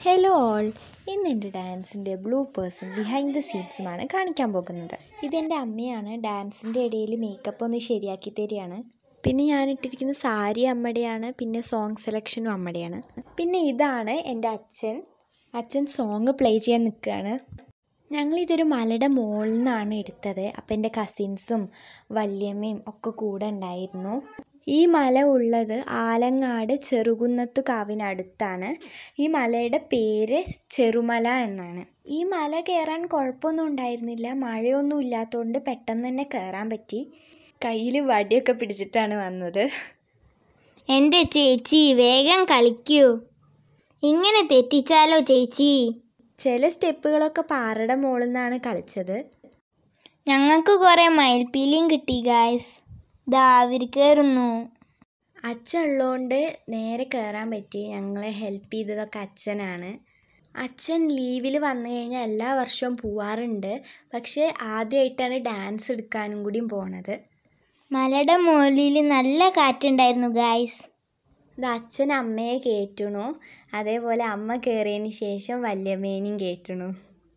Hello all ഇന്ന് എൻ്റെ ഡാൻസിൻ്റെ ബ്ലൂപ്പേഴ്സും ബിഹൈൻഡ് ദ സീൻസുമാണ് കാണിക്കാൻ പോകുന്നത് ഇതെൻ്റെ അമ്മയാണ് ഡാൻസിൻ്റെ ഇടയിൽ മേക്കപ്പ് ഒന്ന് ശരിയാക്കി തരികയാണ് പിന്നെ ഞാൻ ഇട്ടിരിക്കുന്ന സാരി അമ്മയുടെയാണ് പിന്നെ സോങ് സെലക്ഷനും അമ്മയുടെയാണ് പിന്നെ ഇതാണ് എൻ്റെ അച്ഛൻ അച്ഛൻ സോങ് പ്ലേ ചെയ്യാൻ നിൽക്കുകയാണ് ഞങ്ങളിതൊരു മലയുടെ മുകളിൽ നിന്നാണ് എടുത്തത് അപ്പം എൻ്റെ കസിൻസും വല്യമ്മയും ഒക്കെ കൂടെ ഉണ്ടായിരുന്നു ഈ മല ഉള്ളത് ആലങ്ങാട് ചെറുകുന്നത്ത് കാവിനടുത്താണ് ഈ മലയുടെ പേര് ചെറുമല എന്നാണ് ഈ മല കയറാൻ കുഴപ്പമൊന്നും ഉണ്ടായിരുന്നില്ല മഴയൊന്നും ഇല്ലാത്തതുകൊണ്ട് പെട്ടെന്ന് തന്നെ കയറാൻ പറ്റി കയ്യിൽ വടിയൊക്കെ പിടിച്ചിട്ടാണ് വന്നത് എൻ്റെ ചേച്ചി വേഗം കളിക്കൂ ഇങ്ങനെ തെറ്റിച്ചാലോ ചേച്ചി ചില സ്റ്റെപ്പുകളൊക്കെ പാറയുടെ മുകളിൽ നിന്നാണ് കളിച്ചത് ഞങ്ങൾക്ക് കുറേ മയിൽപ്പീലിയും കിട്ടി ഗായ്സ് ദാ അവർ കയറുന്നു അച്ഛൻ ഉള്ളതുകൊണ്ട് നേരെ കയറാൻ പറ്റി ഞങ്ങളെ ഹെൽപ്പ് ചെയ്തതൊക്കെ അച്ഛനാണ് അച്ഛൻ ലീവിൽ വന്നു കഴിഞ്ഞാൽ എല്ലാ വർഷവും പോവാറുണ്ട് പക്ഷേ ആദ്യമായിട്ടാണ് ഡാൻസ് എടുക്കാനും കൂടിയും പോണത് മലയുടെ മുകളിൽ നല്ല കാറ്റുണ്ടായിരുന്നു ഗായ്സ് ഇത് അച്ഛൻ അമ്മയെ കയറ്റണു അതേപോലെ അമ്മ കയറിയതിന് ശേഷം വല്യമ്മേനെയും കയറ്റണു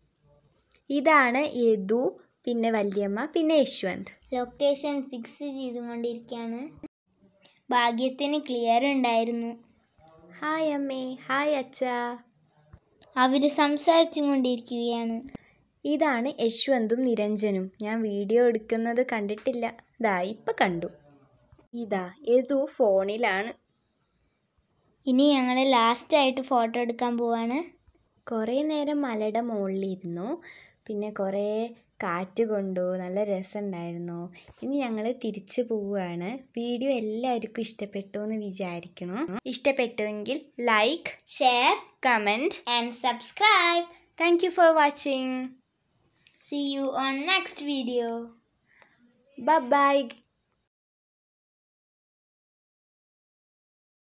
ഇതാണ് യദു പിന്നെ വല്യമ്മ പിന്നെ യശ്വന്ത് ലൊക്കേഷൻ ഫിക്സ് ചെയ്തുകൊണ്ടിരിക്കുകയാണ് ഭാഗ്യത്തിന് ക്ലിയർ ഉണ്ടായിരുന്നു ഹായ് അമ്മേ ഹായ് അച്ഛാ അവർ സംസാരിച്ചു കൊണ്ടിരിക്കുകയാണ് ഇതാണ് യശ്വന്തും നിരഞ്ജനും ഞാൻ വീഡിയോ എടുക്കുന്നത് കണ്ടിട്ടില്ല ദാ ഇപ്പം കണ്ടു ഇതാ യദു ഫോണിലാണ് ഇനി ഞങ്ങൾ ലാസ്റ്റായിട്ട് ഫോട്ടോ എടുക്കാൻ പോവാണ് കുറേ നേരം മലയുടെ മുകളിലിരുന്നു പിന്നെ കുറേ കാറ്റ് കൊണ്ടു നല്ല രസമുണ്ടായിരുന്നു ഇനി ഞങ്ങൾ തിരിച്ചു പോവുകയാണ് വീഡിയോ എല്ലാവർക്കും ഇഷ്ടപ്പെട്ടു എന്ന് വിചാരിക്കണം ഇഷ്ടപ്പെട്ടുവെങ്കിൽ like share comment and subscribe thank you for watching See you on next video. By